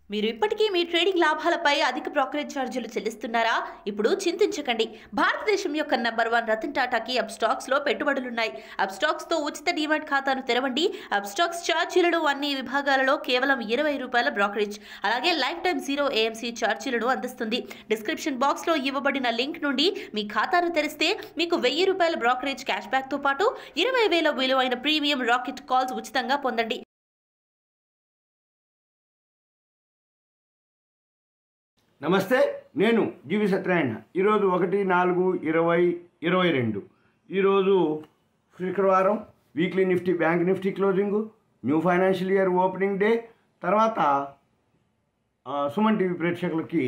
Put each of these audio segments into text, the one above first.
మీరు ఇప్పటికీ మీ ట్రేడింగ్ లాభాలపై అధిక బ్రోకరేజ్ ఛార్జీలు చెల్లిస్తున్నారా ఇప్పుడు చింతించకండి భారతదేశం యొక్క నంబర్ వన్ రతన్ టాటాకి అప్ స్టాక్స్ లో పెట్టుబడులున్నాయి అప్ స్టాక్స్ తో ఉచిత డిమాట్ ఖాతాను తెరవండి అప్ స్టాక్స్ ఛార్జీలను అన్ని విభాగాలలో కేవలం ఇరవై రూపాయల బ్రోకరేజ్ అలాగే లైఫ్ టైం జీరో ఏఎంసీ ఛార్జీలను అందిస్తుంది డిస్క్రిప్షన్ బాక్స్ లో ఇవ్వబడిన లింక్ నుండి మీ ఖాతాను తెరిస్తే మీకు వెయ్యి రూపాయల బ్రోకరేజ్ క్యాష్ బ్యాక్ తో పాటు ఇరవై వేల విలువైన ప్రీమియం రాకెట్ కాల్స్ ఉచితంగా పొందండి నమస్తే నేను జీవి సత్యనారాయణ ఈరోజు ఒకటి నాలుగు ఇరవై ఇరవై రెండు ఈరోజు శుక్రవారం weekly Nifty bank Nifty closing new financial year opening day తర్వాత ఆ, సుమన్ టీవీ ప్రేక్షకులకి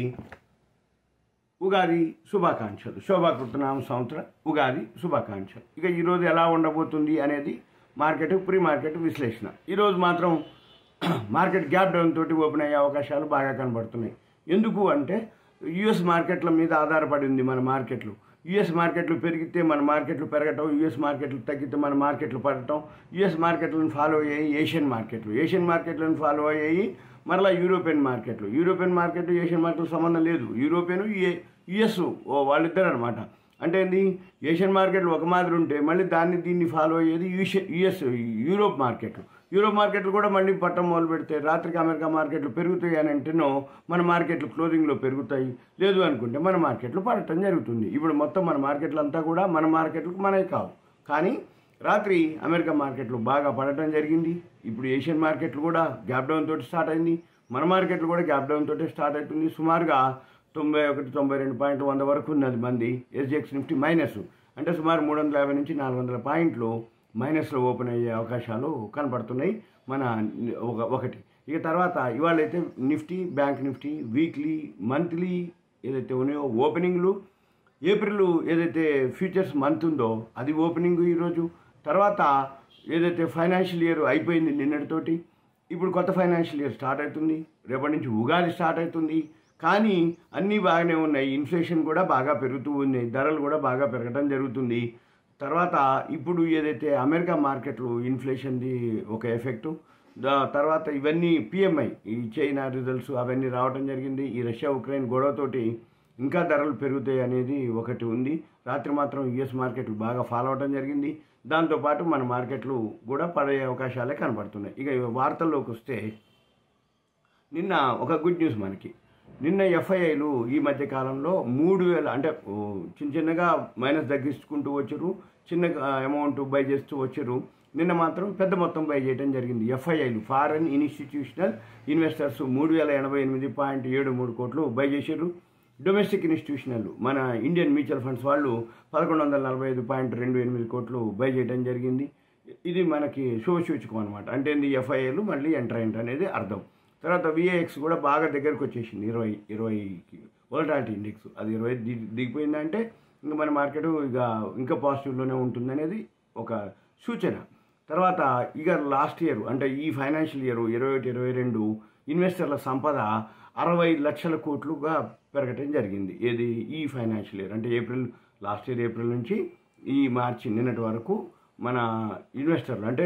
ఉగాది శుభాకాంక్షలు శోభాకృతనామ సంవత్సర ఉగాది శుభాకాంక్షలు ఇక ఈరోజు ఎలా ఉండబోతుంది అనేది మార్కెట్ ప్రీ మార్కెట్ విశ్లేషణ ఈరోజు మాత్రం మార్కెట్ గ్యాప్ డౌన్ తోటి ఓపెన్ అయ్యే అవకాశాలు బాగా కనబడుతున్నాయి ఎందుకు అంటే యుఎస్ మార్కెట్ల మీద ఆధారపడి ఉంది మన మార్కెట్లు యుఎస్ మార్కెట్లు పెరిగితే మన మార్కెట్లు పెరగటం యుఎస్ మార్కెట్లు తగ్గితే మన మార్కెట్లు పడటం యుఎస్ మార్కెట్లను ఫాలో అయ్యాయి ఏషియన్ మార్కెట్లు ఏషియన్ మార్కెట్లను ఫాలో అయ్యాయి మరలా యూరోపియన్ మార్కెట్లు యూరోపియన్ మార్కెట్ ఏషియన్ మార్కెట్ సంబంధం లేదు యూరోపియన్ యుఎస్ వాళ్ళిద్దరు అనమాట అంటే ఏంది ఏషియన్ మార్కెట్లు ఒక మాదిరి ఉంటే మళ్ళీ దాన్ని దీన్ని ఫాలో అయ్యేది యుఎస్ యుఎస్ యూరోప్ మార్కెట్లు యూరోప్ మార్కెట్లు కూడా మళ్ళీ పట్టం మొదలు పెడితే రాత్రికి అమెరికా మార్కెట్లు పెరుగుతాయి అని అంటేనో మన మార్కెట్లు క్లోజింగ్లో పెరుగుతాయి లేదు అనుకుంటే మన మార్కెట్లు పడటం జరుగుతుంది ఇప్పుడు మొత్తం మన మార్కెట్లు అంతా కూడా మన మార్కెట్లకు మనవి కావు కానీ రాత్రి అమెరికా మార్కెట్లు బాగా పడటం జరిగింది ఇప్పుడు ఏషియన్ మార్కెట్లు కూడా గ్యాప్ డౌన్ తోటి స్టార్ట్ అయింది మన మార్కెట్లు కూడా గ్యాప్ డౌన్ తోటి స్టార్ట్ అవుతుంది సుమారుగా తొంభై ఒకటి తొంభై రెండు పాయింట్ వంద వరకు ఉన్నది మంది ఎస్జిఎక్స్ నిఫ్టీ మైనస్ అంటే సుమారు మూడు వందల యాభై నుంచి నాలుగు వందల పాయింట్లు మైనస్లో ఓపెన్ అయ్యే అవకాశాలు కనపడుతున్నాయి మన ఒక ఒకటి ఇక తర్వాత ఇవాళ అయితే Nifty bank Nifty weekly monthly ఏదైతే ఉన్నాయో ఓపెనింగ్లు ఏప్రిల్ ఏదైతే ఫ్యూచర్స్ మంత్ ఉందో అది ఓపెనింగ్ ఈరోజు తర్వాత ఏదైతే ఫైనాన్షియల్ ఇయర్ అయిపోయింది నిన్నటితోటి ఇప్పుడు కొత్త ఫైనాన్షియల్ ఇయర్ స్టార్ట్ అవుతుంది రేపటి నుంచి ఉగాది స్టార్ట్ అవుతుంది కానీ అన్నీ బాగానే ఉన్నాయి ఇన్ఫ్లేషన్ కూడా బాగా పెరుగుతూ ఉంది ధరలు కూడా బాగా పెరగడం జరుగుతుంది తర్వాత ఇప్పుడు ఏదైతే అమెరికా మార్కెట్లు ఇన్ఫ్లేషన్ది ఒక ఎఫెక్టు దా తర్వాత ఇవన్నీ పిఎంఐ ఈ చైనా రిజల్ట్స్ అవన్నీ రావడం జరిగింది ఈ రష్యా ఉక్రెయిన్ గొడవతోటి ఇంకా ధరలు పెరుగుతాయి అనేది ఒకటి ఉంది రాత్రి మాత్రం యుఎస్ మార్కెట్లు బాగా ఫాలో అవడం జరిగింది దాంతోపాటు మన మార్కెట్లు కూడా పడే అవకాశాలే కనబడుతున్నాయి ఇక ఈ వార్తల్లోకి వస్తే నిన్న ఒక గుడ్ న్యూస్ మనకి నిన్న ఎఫ్ఐఐలు ఈ మధ్య కాలంలో మూడు వేల అంటే ఓ, చిన్న చిన్నగా మైనస్ తగ్గించుకుంటూ వచ్చారు చిన్న అమౌంట్ బై చేస్తూ వచ్చారు నిన్న మాత్రం పెద్ద మొత్తం బై చేయడం జరిగింది ఎఫ్ఐఐలు ఫారెన్ ఇన్స్టిట్యూషనల్ ఇన్వెస్టర్స్ మూడు వేల ఎనభై ఎనిమిది పాయింట్ ఏడు మూడు కోట్లు బై చేశారు డొమెస్టిక్ ఇన్స్టిట్యూషనల్ మన ఇండియన్ మ్యూచువల్ ఫండ్స్ వాళ్ళు పదకొండు వందల నలభై ఐదు పాయింట్ రెండు ఎనిమిది కోట్లు బై చేయడం జరిగింది ఇది మనకి శుభసూచకం అనమాట అంటే ఏంది ఎఫ్ఐఏలు మళ్ళీ ఎంటర్ అయింట్ అనేది అర్థం తర్వాత విఏఎక్స్ కూడా బాగా దగ్గరకు వచ్చేసింది ఇరవై ఇరవైకి వోలటాలిటీ ఇండెక్స్ అది ఇరవై దిగి దిగిపోయిందంటే ఇంకా మన మార్కెట్ ఇక ఇంకా పాజిటివ్లోనే ఉంటుంది అనేది ఒక సూచన తర్వాత ఇక లాస్ట్ ఇయర్ అంటే ఈ ఫైనాన్షియల్ ఇయర్ ఇరవై ఒకటి ఇరవై రెండు ఇన్వెస్టర్ల సంపద అరవై లక్షల కోట్లుగా పెరగటం జరిగింది ఏది ఈ ఫైనాన్షియల్ ఇయర్ అంటే ఏప్రిల్ లాస్ట్ ఇయర్ ఏప్రిల్ నుంచి ఈ మార్చి నిన్నటి వరకు మన ఇన్వెస్టర్లు అంటే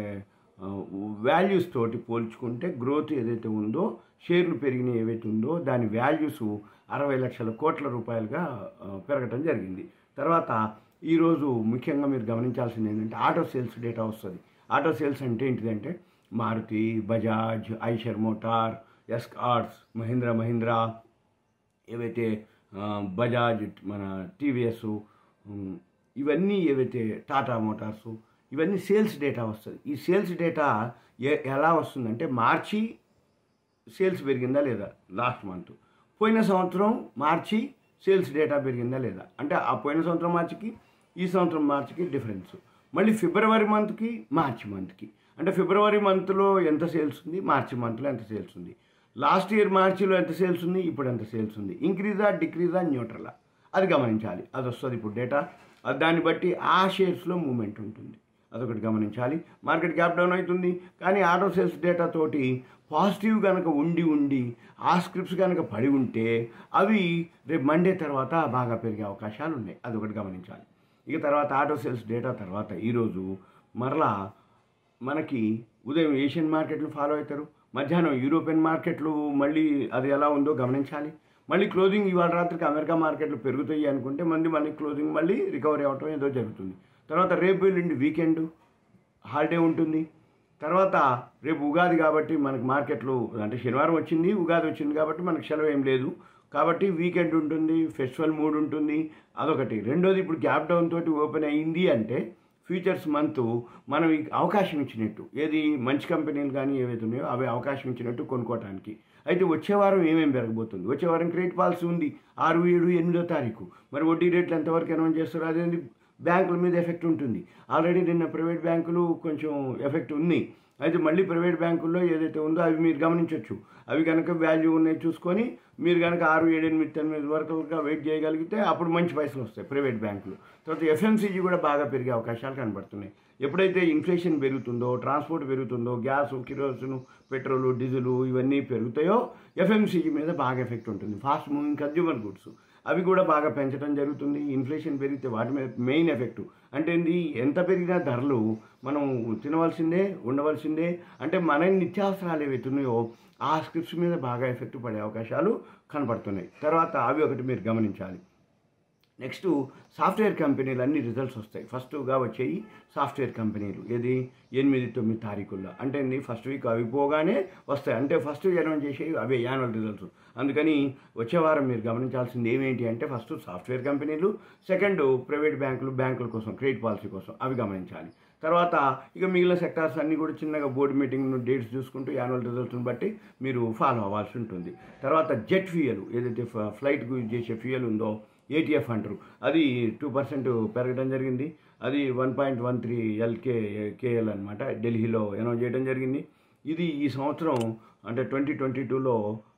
వాల్యూస్ తోటి పోల్చుకుంటే గ్రోత్ ఏదైతే ఉందో షేర్లు పెరిగిన ఏవైతే ఉందో దాని వాల్యూస్ అరవై లక్షల కోట్ల రూపాయలుగా ఆ, పెరగటం జరిగింది తర్వాత ఈరోజు ముఖ్యంగా మీరు గమనించాల్సింది ఏంటంటే ఆటో సేల్స్ డేటా వస్తుంది ఆటో సేల్స్ అంటే ఏంటిదంటే మారుతి బజాజ్ ఐషర్ మోటార్ ఎస్కార్ట్స్ మహీంద్రా మహీంద్రా ఏవైతే ఆ, బజాజ్ మన టీవీఎస్ ఉమ్, ఇవన్నీ ఏవైతే టాటా మోటార్స్ ఇవన్నీ సేల్స్ డేటా వస్తుంది ఈ సేల్స్ డేటా ఏ ఎలా వస్తుందంటే మార్చి సేల్స్ పెరిగిందా లేదా లాస్ట్ మంత్ పోయిన సంవత్సరం మార్చి సేల్స్ డేటా పెరిగిందా లేదా అంటే ఆ పోయిన సంవత్సరం మార్చికి ఈ సంవత్సరం మార్చికి డిఫరెన్స్ మళ్ళీ ఫిబ్రవరి మంత్కి మార్చి మంత్కి అంటే ఫిబ్రవరి మంత్లో ఎంత సేల్స్ ఉంది మార్చి మంత్లో ఎంత సేల్స్ ఉంది లాస్ట్ ఇయర్ మార్చిలో ఎంత సేల్స్ ఉంది ఇప్పుడు ఎంత సేల్స్ ఉంది ఇంక్రీజా డిక్రీజా న్యూట్రలా అది గమనించాలి అది వస్తుంది ఇప్పుడు డేటా అది దాన్ని బట్టి ఆ షేర్స్లో మూమెంట్ ఉంటుంది అదొకటి గమనించాలి మార్కెట్ గ్యాప్ డౌన్ అవుతుంది కానీ ఆటో సేల్స్ డేటా తోటి పాజిటివ్ కనుక ఉండి ఉండి ఆ స్క్రిప్ట్స్ కనుక పడి ఉంటే అవి రేపు మండే తర్వాత బాగా పెరిగే అవకాశాలు ఉన్నాయి అదొకటి గమనించాలి ఇక తర్వాత ఆటో సేల్స్ డేటా తర్వాత ఈరోజు మరలా మనకి ఉదయం ఏషియన్ మార్కెట్లు ఫాలో అవుతారు మధ్యాహ్నం యూరోపియన్ మార్కెట్లు మళ్ళీ అది ఎలా ఉందో గమనించాలి మళ్ళీ క్లోజింగ్ ఇవాళ రాత్రికి అమెరికా మార్కెట్లు పెరుగుతాయి అనుకుంటే మళ్ళీ మళ్ళీ క్లోజింగ్ మళ్ళీ రికవరీ అవ్వటం ఏదో జరుగుతుంది తర్వాత రేపు వెళ్ళిండి వీకెండ్ హాలిడే ఉంటుంది తర్వాత రేపు ఉగాది కాబట్టి మనకి మార్కెట్లు అంటే శనివారం వచ్చింది ఉగాది వచ్చింది కాబట్టి మనకు సెలవు ఏం లేదు కాబట్టి వీకెండ్ ఉంటుంది ఫెస్టివల్ మూడ్ ఉంటుంది అదొకటి రెండోది ఇప్పుడు గ్యాప్ డౌన్ తోటి ఓపెన్ అయ్యింది అంటే ఫ్యూచర్స్ మంత్ మనం ఈ అవకాశం ఇచ్చినట్టు ఏది మంచి కంపెనీలు కానీ ఏవైతే ఉన్నాయో అవి అవకాశం ఇచ్చినట్టు కొనుక్కోవటానికి అయితే వచ్చే వారం ఏమేమి పెరగబోతుంది వచ్చే వారం క్రెడిట్ పాలసీ ఉంది ఆరు ఏడు ఎనిమిదో తారీఖు మరి వడ్డీ రేట్లు ఎంతవరకు అనౌన్స్ చేస్తారు అదేంటి బ్యాంకుల మీద ఎఫెక్ట్ ఉంటుంది ఆల్రెడీ నిన్న ప్రైవేట్ బ్యాంకులు కొంచెం ఎఫెక్ట్ ఉంది అయితే మళ్ళీ ప్రైవేట్ బ్యాంకుల్లో ఏదైతే ఉందో అవి మీరు గమనించవచ్చు అవి కనుక వాల్యూ ఉన్నాయి చూసుకొని మీరు కనుక ఆరు ఏడు ఎనిమిది తొమ్మిది వరకు వెయిట్ చేయగలిగితే అప్పుడు మంచి పైసలు వస్తాయి ప్రైవేట్ బ్యాంకులు తర్వాత ఎఫ్ఎంసీజీ కూడా బాగా పెరిగే అవకాశాలు కనబడుతున్నాయి ఎప్పుడైతే ఇన్ఫ్లేషన్ పెరుగుతుందో ట్రాన్స్పోర్ట్ పెరుగుతుందో గ్యాస్ కిరోసిన్ పెట్రోల్ డీజిల్ ఇవన్నీ పెరుగుతాయో ఎఫ్ఎంసీజీ మీద బాగా ఎఫెక్ట్ ఉంటుంది ఫాస్ట్ మూవింగ్ కన్జ్యూమర్ గుడ్స్ అవి కూడా బాగా పెంచడం జరుగుతుంది ఇన్ఫ్లేషన్ పెరిగితే వాటి మీద మెయిన్ ఎఫెక్ట్ అంటే ఏంది ఎంత పెరిగినా ధరలు మనం తినవలసిందే ఉండవలసిందే అంటే మన నిత్యావసరాలు ఏవైతే ఉన్నాయో ఆ స్క్రిప్ట్స్ మీద బాగా ఎఫెక్ట్ పడే అవకాశాలు కనపడుతున్నాయి తర్వాత అవి ఒకటి మీరు గమనించాలి నెక్స్ట్ సాఫ్ట్వేర్ కంపెనీలు అన్ని రిజల్ట్స్ వస్తాయి ఫస్ట్గా వచ్చేవి సాఫ్ట్వేర్ కంపెనీలు ఏది ఎనిమిది తొమ్మిది తారీఖుల్లో అంటే ఏంది ఫస్ట్ వీక్ అవి పోగానే వస్తాయి అంటే ఫస్ట్ అనౌన్స్ చేసేవి అవే యాన్యువల్ రిజల్ట్స్ అందుకని వచ్చే వారం మీరు గమనించాల్సింది ఏమేంటి అంటే ఫస్ట్ సాఫ్ట్వేర్ కంపెనీలు సెకండ్ ప్రైవేట్ బ్యాంకులు బ్యాంకుల కోసం క్రెడిట్ పాలసీ కోసం అవి గమనించాలి తర్వాత ఇక మిగిలిన సెక్టార్స్ అన్నీ కూడా చిన్నగా బోర్డు మీటింగ్ డేట్స్ చూసుకుంటూ యాన్యువల్ రిజల్ట్స్ని బట్టి మీరు ఫాలో అవ్వాల్సి ఉంటుంది తర్వాత జెట్ ఫ్యూయల్ ఏదైతే ఫ్లైట్కు యూజ్ చేసే ఫ్యూయల్ ఉందో ఏటీఎఫ్ అంటారు అది టూ పర్సెంట్ పెరగడం జరిగింది అది వన్ పాయింట్ వన్ త్రీ ఎల్కే కేఎల్ అనమాట ఢిల్లీలో అనౌన్స్ చేయడం జరిగింది ఇది ఈ సంవత్సరం అంటే ట్వంటీ ట్వంటీ టూలో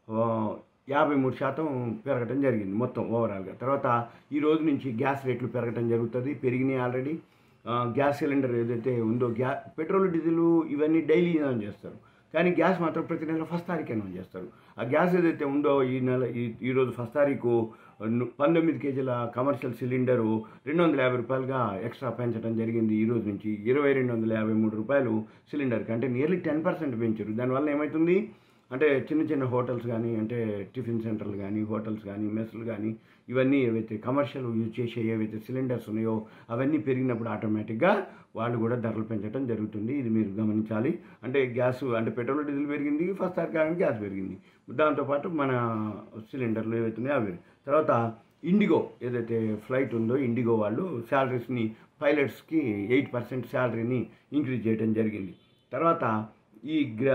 యాభై మూడు శాతం పెరగడం జరిగింది మొత్తం ఓవరాల్గా తర్వాత ఈ రోజు నుంచి గ్యాస్ రేట్లు పెరగడం జరుగుతుంది పెరిగినాయి ఆల్రెడీ ఆ, గ్యాస్ సిలిండర్ ఏదైతే ఉందో గ్యా పెట్రోల్ డీజిల్ ఇవన్నీ డైలీ అనౌన్స్ చేస్తారు కానీ గ్యాస్ మాత్రం ప్రతి నెల ఫస్ట్ తారీఖు అనౌన్స్ చేస్తారు ఆ గ్యాస్ ఏదైతే ఉందో ఈ నెల ఈ ఈరోజు ఫస్ట్ తారీఖు ను- పంతొమ్మిది కేజీల కమర్షియల్ సిలిండరు రెండు వందల యాభై రూపాయలుగా ఎక్స్ట్రా పెంచడం జరిగింది ఈ రోజు నుంచి ఇరవై రెండు వందల యాభై మూడు రూపాయలు సిలిండర్కి అంటే నియర్లీ టెన్ పర్సెంట్ పెంచారు దానివల్ల ఏమవుతుంది అంటే చిన్న చిన్న హోటల్స్ కానీ అంటే టిఫిన్ సెంటర్లు కానీ హోటల్స్ కానీ మెస్లు కానీ ఇవన్నీ ఏవైతే కమర్షియల్ యూజ్ చేసే ఏవైతే సిలిండర్స్ ఉన్నాయో అవన్నీ పెరిగినప్పుడు ఆటోమేటిక్గా వాళ్ళు కూడా ధరలు పెంచడం జరుగుతుంది ఇది మీరు గమనించాలి అంటే గ్యాస్ అంటే పెట్రోల్ డీజిల్ పెరిగింది ఫస్ట్ తారీఖు గ్యాస్ పెరిగింది దాంతోపాటు మన సిలిండర్లు ఏవైతే ఉన్నాయో అవి తర్వాత ఇండిగో ఏదైతే ఫ్లైట్ ఉందో ఇండిగో వాళ్ళు శాలరీస్ని పైలట్స్కి ఎయిట్ పర్సెంట్ శాలరీని ఇంక్రీజ్ చేయడం జరిగింది తర్వాత ఈ గ్రా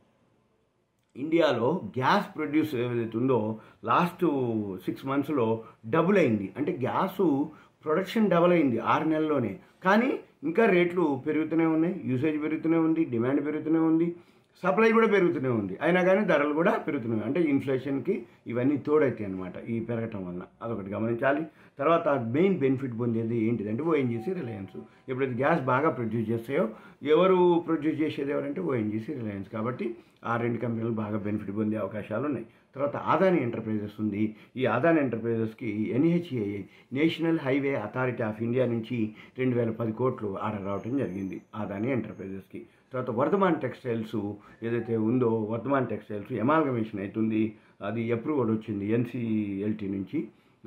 ఇండియాలో గ్యాస్ ప్రొడ్యూస్ ఏదైతే ఉందో లాస్ట్ సిక్స్ మంత్స్లో డబుల్ అయింది అంటే గ్యాసు ప్రొడక్షన్ డబుల్ అయింది ఆరు నెలల్లోనే కానీ ఇంకా రేట్లు పెరుగుతూనే ఉన్నాయి యూసేజ్ పెరుగుతూనే ఉంది డిమాండ్ పెరుగుతూనే ఉంది సప్లై కూడా పెరుగుతూనే ఉంది అయినా కానీ ధరలు కూడా పెరుగుతున్నాయి అంటే ఇన్ఫ్లేషన్కి ఇవన్నీ తోడైతాయి అనమాట ఈ పెరగటం వలన అదొకటి గమనించాలి తర్వాత మెయిన్ బెనిఫిట్ పొందేది ఏంటిదంటే ఓఎన్జీసీ రిలయన్స్ ఎప్పుడైతే గ్యాస్ బాగా ప్రొడ్యూస్ చేస్తాయో ఎవరు ప్రొడ్యూస్ చేసేది ఎవరంటే ఓఎన్జీసీ రిలయన్స్ కాబట్టి ఆ రెండు కంపెనీలు బాగా బెనిఫిట్ పొందే అవకాశాలు ఉన్నాయి తర్వాత ఆదాని ఎంటర్ప్రైజెస్ ఉంది ఈ ఆదాని ఎంటర్ప్రైజెస్కి NHAI national highway authority of India నుంచి రెండు వేల పది కోట్లు ఆర్డర్ రావడం జరిగింది ఆదాని ఎంటర్ప్రైజెస్కి తర్వాత వర్ధమాన్ టెక్స్టైల్స్ ఏదైతే ఉందో వర్ధమాన్ టెక్స్టైల్స్ ఎమాల్గమేషన్ అవుతుంది అది అప్రూవల్ వచ్చింది ఎన్సీఎల్టీ నుంచి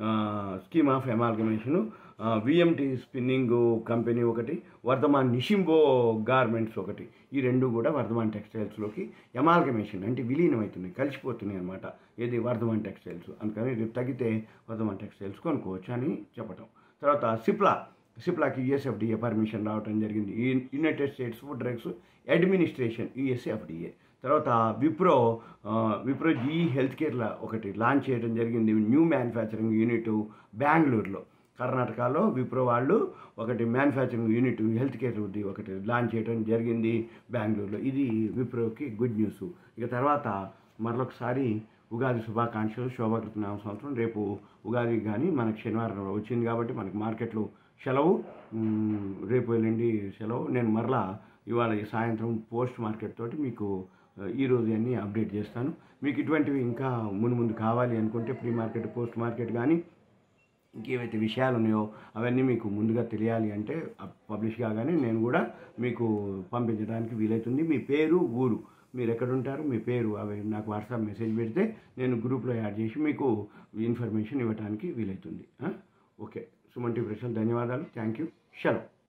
scheme of amalgamation VMT spinning company ఒకటి వర్ధమాన్ నిషింబో గార్మెంట్స్ ఒకటి ఈ రెండు కూడా వర్ధమాన్ టెక్స్టైల్స్లోకి ఎమాల్గమేషన్ అంటే విలీనం అవుతున్నాయి కలిసిపోతున్నాయి అనమాట ఏది వర్ధమాన్ టెక్స్టైల్స్ అందుకని రేపు తగ్గితే వర్ధమాన్ టెక్స్టైల్స్ కొనుక్కోవచ్చు అని చెప్పటం తర్వాత సిప్లా సిప్లాకి యుఎస్ఎఫ్డిఏ పర్మిషన్ రావడం జరిగింది ఈ United States food drugs administration USFDA తర్వాత విప్రో ఆ, విప్రో జీ హెల్త్ కేర్ల ఒకటి లాంచ్ చేయడం జరిగింది న్యూ మ్యానుఫ్యాక్చరింగ్ యూనిట్ బెంగళూరులో కర్ణాటకలో విప్రో వాళ్ళు ఒకటి మ్యానుఫ్యాక్చరింగ్ యూనిట్ హెల్త్ కేర్ ఉంది ఒకటి లాంచ్ చేయడం జరిగింది బెంగళూరులో ఇది విప్రోకి గుడ్ న్యూస్ ఇక తర్వాత మరొకసారి ఉగాది శుభాకాంక్షలు శోభకృత నామ సంవత్సరం రేపు ఉగాది కానీ మనకు శనివారం వచ్చింది కాబట్టి మనకి మార్కెట్లు సెలవు మ్, రేపు ఎల్లుండి సెలవు నేను మరలా ఇవాళ ఈ సాయంత్రం పోస్ట్ మార్కెట్ తోటి మీకు ఆ, ఈ రోజు అన్నీ అప్డేట్ చేస్తాను మీకు ఇటువంటివి ఇంకా ముందు ముందు కావాలి అనుకుంటే ప్రీ మార్కెట్ పోస్ట్ మార్కెట్ కానీ ఇంకేవైతే విషయాలు ఉన్నాయో అవన్నీ మీకు ముందుగా తెలియాలి అంటే పబ్లిష్ కాగానే నేను కూడా మీకు పంపించడానికి వీలవుతుంది మీ పేరు ఊరు మీరు ఎక్కడ ఉంటారు మీ పేరు అవి నాకు వాట్సాప్ మెసేజ్ పెడితే నేను గ్రూప్లో యాడ్ చేసి మీకు ఇన్ఫర్మేషన్ ఇవ్వడానికి వీలవుతుంది ఆ? ఓకే సుమన్ టీ ప్రశ్నలు ధన్యవాదాలు థ్యాంక్ యూ షలో